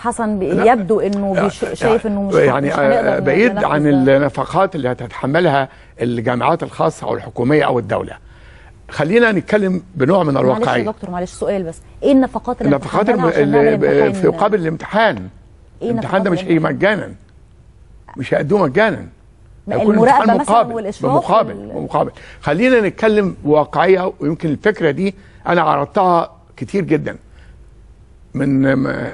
حسن بي- يبدو انه بيش شايف انه مش يعني مش هنقدر آه، بعيد ننفذ عن ده. النفقات اللي هتتحملها الجامعات الخاصه او الحكوميه او الدوله خلينا نتكلم بنوع من معلش يا الواقعيه دكتور معلش سؤال بس ايه النفقات اللي النفقات هتتحملها الم... عشان نعمل اللي امتحان؟ في مقابل الامتحان إيه الامتحان ده نفقات مش هيجي مجانا مش هيأدوه مجانا هيكون المراقبه امتحان مثلا مقابل والاشراف بمقابل وال- بمقابل خلينا نتكلم واقعيه ويمكن الفكره دي انا عرضتها كتير جدا من م-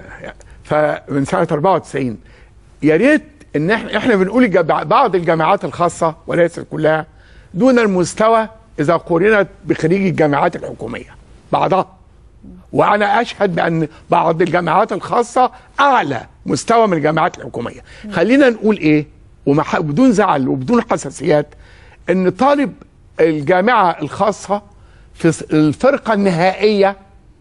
فمن سنه 94 يا ريت ان احنا احنا بنقول الجا- بعض الجامعات الخاصه وليست كلها دون المستوى اذا قورنت بخريج الجامعات الحكوميه بعضها وانا اشهد بان بعض الجامعات الخاصه اعلى مستوى من الجامعات الحكوميه خلينا نقول ايه ومح- وبدون زعل وبدون حساسيات ان طالب الجامعه الخاصه في الس- الفرقه النهائيه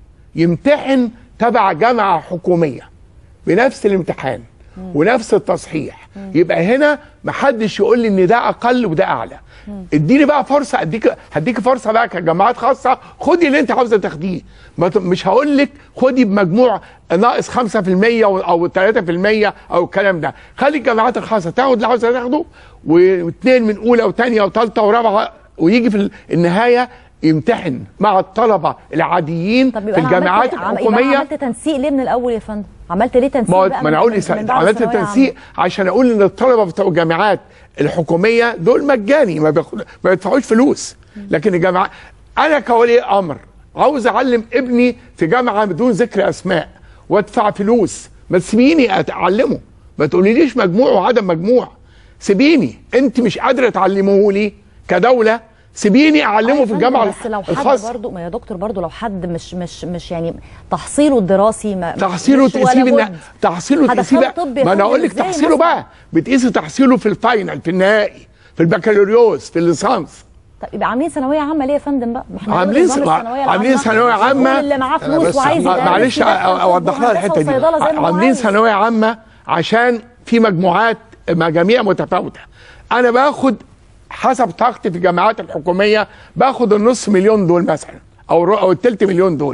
يمتحن تبع جامعه حكوميه بنفس الامتحان ونفس التصحيح يبقى هنا محدش يقول لي ان ده اقل وده اعلى اديني بقى فرصه اديك هديك فرصه بقى كجامعات خاصه خدي اللي انت عاوزه تاخديه ما ت- مش هقول لك خدي بمجموع ناقص 5% او أو 3% او الكلام ده خلي الجامعات الخاصه تاخد اللي عاوزه تاخده و- واثنين من اولى وثانيه وثالثه ورابعه ويجي في ال- النهايه يمتحن مع الطلبه العاديين طب في يبقى أنا الجامعات عملت- عم- يبقى الحكوميه أنا عملت تنسيق ليه من الاول يا فندم عملت ليه تنسيق ما, بقى ما انا من- اقول من لسه بعد عملت ثانوية تنسيق عشان اقول ان الطلبه بتوع الجامعات الحكوميه دول مجاني ما بياخد ما بيدفعوش فلوس لكن الجامعات انا كولي امر عاوز اعلم ابني في جامعه بدون ذكر اسماء وادفع فلوس ما تسيبيني اعلمه ما تقوليليش مجموع وعدم مجموع سيبيني انت مش قادره تعلموه لي كدوله سيبيني اعلمه أيوة في يا الجامعه فندم، بس لو حد الخاصه برضو ما يا دكتور برضو لو حد مش مش مش يعني تحصيله الدراسي ما تحصيله مش ولا تقيسيه بد. بن... تحصيله هدخله تقيسيه بقى طب يا ما انا فندم اقول لك إزاي تحصيله مثلاً؟ بقى بتقيسي تحصيله في الفاينل في النهائي في البكالوريوس في الليسانس طب يبقى عاملين ثانويه عامه ليه يا فندم بقى؟ ما احنا عاملين نظام س- الثانوية عاملين العامة. ثانويه كل عامه اللي معاه أنا فلوس بس وعايز مع- يدرس معلش يدخل أ- اوضح لها وهندسة الحته دي وصيدلة زي ما هو عاملين عايز. ثانويه عامه عشان في مجموعات مجاميع متفاوته انا باخد حسب طاقتي في الجامعات الحكوميه باخد النص مليون دول مثلا او الر- او التلت مليون دول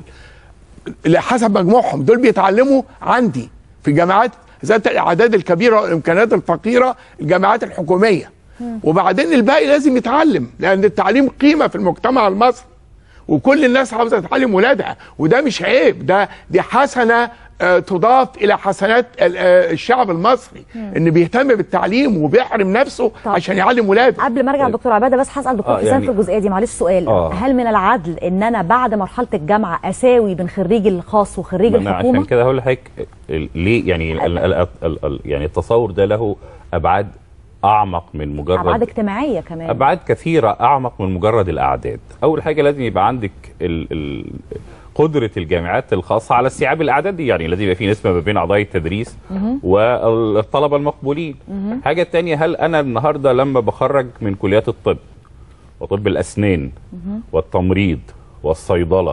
اللي حسب مجموعهم دول بيتعلموا عندي في الجامعات ذات الاعداد الكبيره والامكانيات الفقيره الجامعات الحكوميه وبعدين الباقي لازم يتعلم لان التعليم قيمه في المجتمع المصري وكل الناس عاوزه تعلم ولادها وده مش عيب ده دي حسنه آه، تضاف الى حسنات ال- آه، الشعب المصري ان بيهتم بالتعليم وبيحرم نفسه عشان يعلم ولاده قبل ما ارجع دكتور عباده بس هسال دكتور آه، حسام يعني- في الجزئيه دي معلش سؤال آه. هل من العدل ان انا بعد مرحله الجامعه اساوي بين خريج الخاص وخريج ما أنا عشان الحكومه كده هقول لحضرتك ال- ليه يعني ال ال ال ال يعني التصور ده له ابعاد اعمق من مجرد ابعاد اجتماعيه كمان ابعاد كثيره اعمق من مجرد الاعداد اول حاجه لازم يبقى عندك ال ال قدره الجامعات الخاصه على استيعاب الاعداد دي يعني لازم يبقى في نسبه ما بين اعضاء التدريس مهم. والطلبه المقبولين مهم. حاجه تانية هل انا النهارده لما بخرج من كليات الطب وطب الاسنان والتمريض والصيدله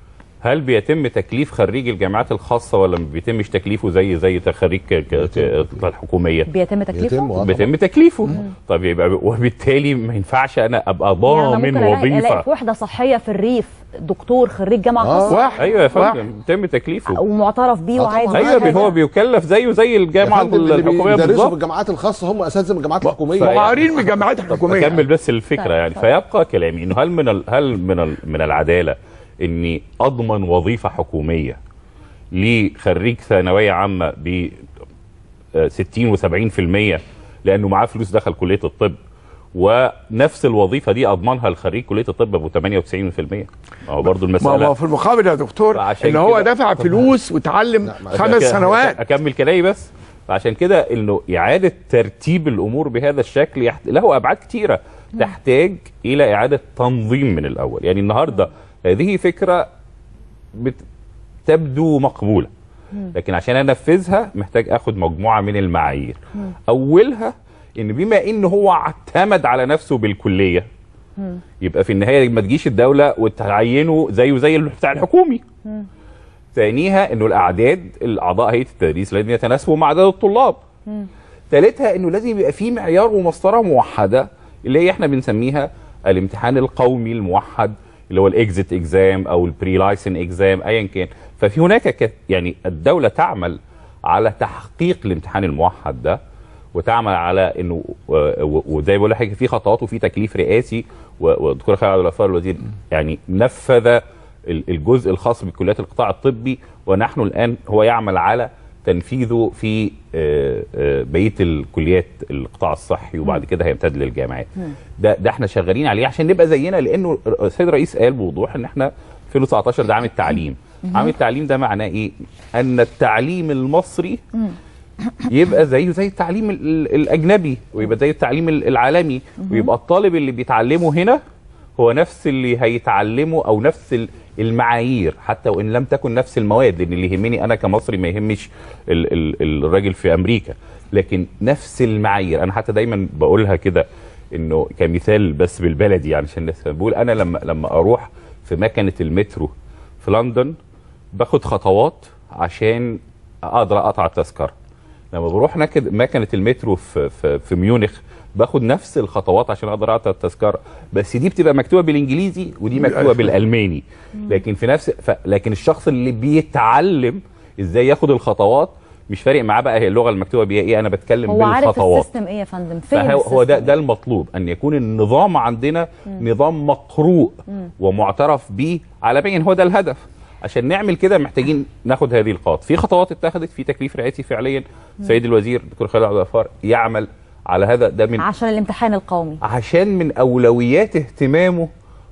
هل بيتم تكليف خريج الجامعات الخاصه ولا ما بيتمش تكليفه زي زي خريج ك- ك- الحكوميه بيتم تكليفه بيتم تكليفه طب يبقى وبالتالي ما ينفعش انا ابقى يعني أنا ضامن ممكن الاقي الاقي وظيفه في وحده صحيه في الريف دكتور خريج جامعه خاصه ايوه يا فندم بيتم تكليفه ومعترف بيه وعادي ايوه بي- هو بيكلف زيه زي الجامعه اللي الحكوميه بيدرسوا في بالظبط الجامعات الخاصه هم اساتذه من الجامعات الحكوميه وقارين من الجامعات الحكوميه اكمل بس الفكره يعني فيبقى كلامي انه هل من ال هل من ال من العداله اني اضمن وظيفه حكوميه لخريج ثانويه عامه ب 60 و70% لانه معاه فلوس دخل كليه الطب ونفس الوظيفه دي اضمنها لخريج كليه الطب ب 98% ما هو برضه ما المساله هو في المقابل يا دكتور عشان ان هو كده- دفع طب- فلوس وتعلم خمس أك- سنوات اكمل كلامي بس عشان كده انه اعاده ترتيب الامور بهذا الشكل يحت... له ابعاد كتيره تحتاج الى اعاده تنظيم من الاول يعني النهارده هذه فكره بت... تبدو مقبوله لكن عشان انفذها محتاج اخد مجموعه من المعايير اولها ان بما ان هو اعتمد على نفسه بالكليه يبقى في النهايه ما تجيش الدوله وتعينه زيه زي بتاع الحكومي ثانيها انه الاعداد الاعضاء هيئه التدريس لازم يتناسبوا مع عدد الطلاب ثالثها انه لازم يبقى في معيار ومسطره موحده اللي هي احنا بنسميها الامتحان القومي الموحد اللي هو الاكزيت اكزام او البري لايسن اكزام ايا كان ففي هناك ك- يعني الدوله تعمل على تحقيق الامتحان الموحد ده وتعمل على انه و- و- وزي ما بقول لحضرتك في خطوات وفي تكليف رئاسي و- والدكتور خالد عبد الغفار الوزير يعني نفذ ال- الجزء الخاص بكليات القطاع الطبي ونحن الان هو يعمل على تنفيذه في آه، آه، بقيه الكليات القطاع الصحي وبعد كده هيمتد للجامعات ده ده احنا شغالين عليه عشان نبقى زينا لانه السيد الرئيس قال بوضوح ان احنا 2019 ده عام التعليم عام التعليم ده معناه ايه ان التعليم المصري يبقى زيه زي التعليم ال- ال- الاجنبي ويبقى زي التعليم ال- العالمي ويبقى الطالب اللي بيتعلمه هنا هو نفس اللي هيتعلمه او نفس ال- المعايير حتى وان لم تكن نفس المواد لان اللي يهمني انا كمصري ما يهمش ال ال الراجل في امريكا لكن نفس المعايير انا حتى دايما بقولها كده انه كمثال بس بالبلدي يعني عشان الناس بقول انا لما لما اروح في مكنه المترو في لندن باخد خطوات عشان اقدر اقطع التذكره لما بروح نكد مكنه المترو في في, في ميونخ باخد نفس الخطوات عشان اقدر اقطع التذكره بس دي بتبقى مكتوبه بالانجليزي ودي مكتوبه بالالماني لكن في نفس ف... لكن الشخص اللي بيتعلم ازاي ياخد الخطوات مش فارق معاه بقى هي اللغه المكتوبه بيها ايه انا بتكلم هو عارف بالخطوات السيستم ايه يا فندم فين فهو هو ده السيستم؟ ده المطلوب ان يكون النظام عندنا نظام مقروء ومعترف به عالميا هو ده الهدف عشان نعمل كده محتاجين ناخد هذه الخطوات في خطوات اتخذت في تكليف رئاسي فعليا سيد الوزير دكتور خالد عبد الغفار يعمل على هذا ده من عشان الامتحان القومي عشان من اولويات اهتمامه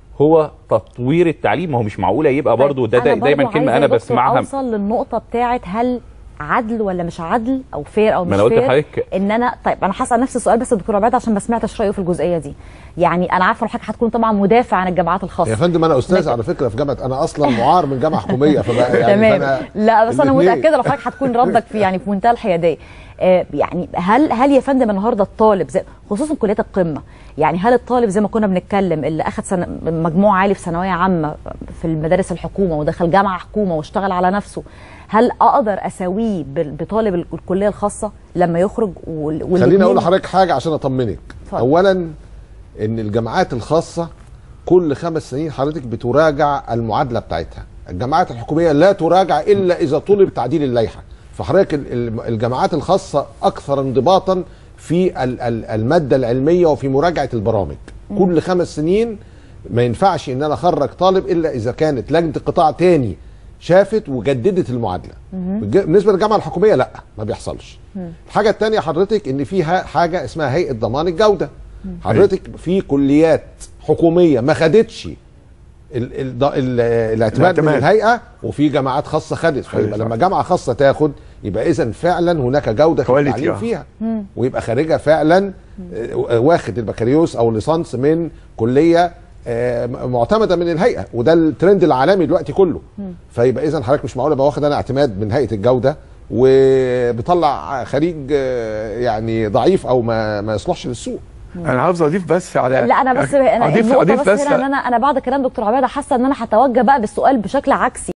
هو تطوير التعليم ما هو مش معقوله يبقى برضه ده, ده أنا دايما برضو كلمه عايزة انا يا دكتور بسمعها اوصل للنقطه بتاعت هل عدل ولا مش عدل او فير او ما مش أنا قلت فير لحضرتك- ان انا طيب انا هسال نفس السؤال بس الدكتور عباد عشان ما سمعتش رايه في الجزئيه دي يعني انا عارفه ان حضرتك هتكون طبعا مدافع عن الجامعات الخاصه يا فندم انا استاذ لكن- على فكره في جامعه انا اصلا معار من جامعه حكوميه فبقى يعني تمام فأنا لا بس انا الاتنين. متاكده لو حضرتك هتكون ردك في يعني في منتهى الحياديه آه يعني هل هل يا فندم النهارده الطالب زي خصوصا كليات القمه يعني هل الطالب زي ما كنا بنتكلم اللي اخذ سنة مجموع عالي في ثانويه عامه في المدارس الحكومه ودخل جامعه حكومه واشتغل على نفسه هل اقدر اساويه بال- بطالب ال- الكليه الخاصه لما يخرج وال- خليني والاتنين- اقول لحضرتك حاجه عشان اطمنك اتفضل. اولا ان الجامعات الخاصه كل خمس سنين حضرتك بتراجع المعادله بتاعتها الجامعات الحكوميه لا تراجع الا اذا طلب تعديل اللائحه فحضرتك ال- ال- الجامعات الخاصه اكثر انضباطا في ال- ال- الماده العلميه وفي مراجعه البرامج كل خمس سنين ما ينفعش ان انا اخرج طالب الا اذا كانت لجنه قطاع تاني شافت وجددت المعادله بالج- بالنسبه للجامعه الحكوميه لا ما بيحصلش الحاجه الثانيه حضرتك ان فيها حاجه اسمها هيئه ضمان الجوده حضرتك في كليات حكوميه ما خدتش ال ال ال الاعتماد من الاعتماد. الهيئه وفي جامعات خاصه خدت فيبقى صح. لما جامعه خاصه تاخد يبقى اذا فعلا هناك جوده في Quality، التعليم آه. فيها ويبقى خارجها فعلا آه، واخد البكالوريوس او الليسانس من كليه آه، معتمده من الهيئه وده الترند العالمي دلوقتي كله فيبقى اذا حضرتك مش معقول ابقى واخد انا اعتماد من هيئه الجوده وبطلع خريج آه، يعني ضعيف او ما ما يصلحش للسوق انا عاوز اضيف بس على لا انا بس انا اضيف النقطه اضيف بس, هنا ان انا انا بعد كلام دكتور عباده حاسه ان انا هتوجه بقى بالسؤال بشكل عكسي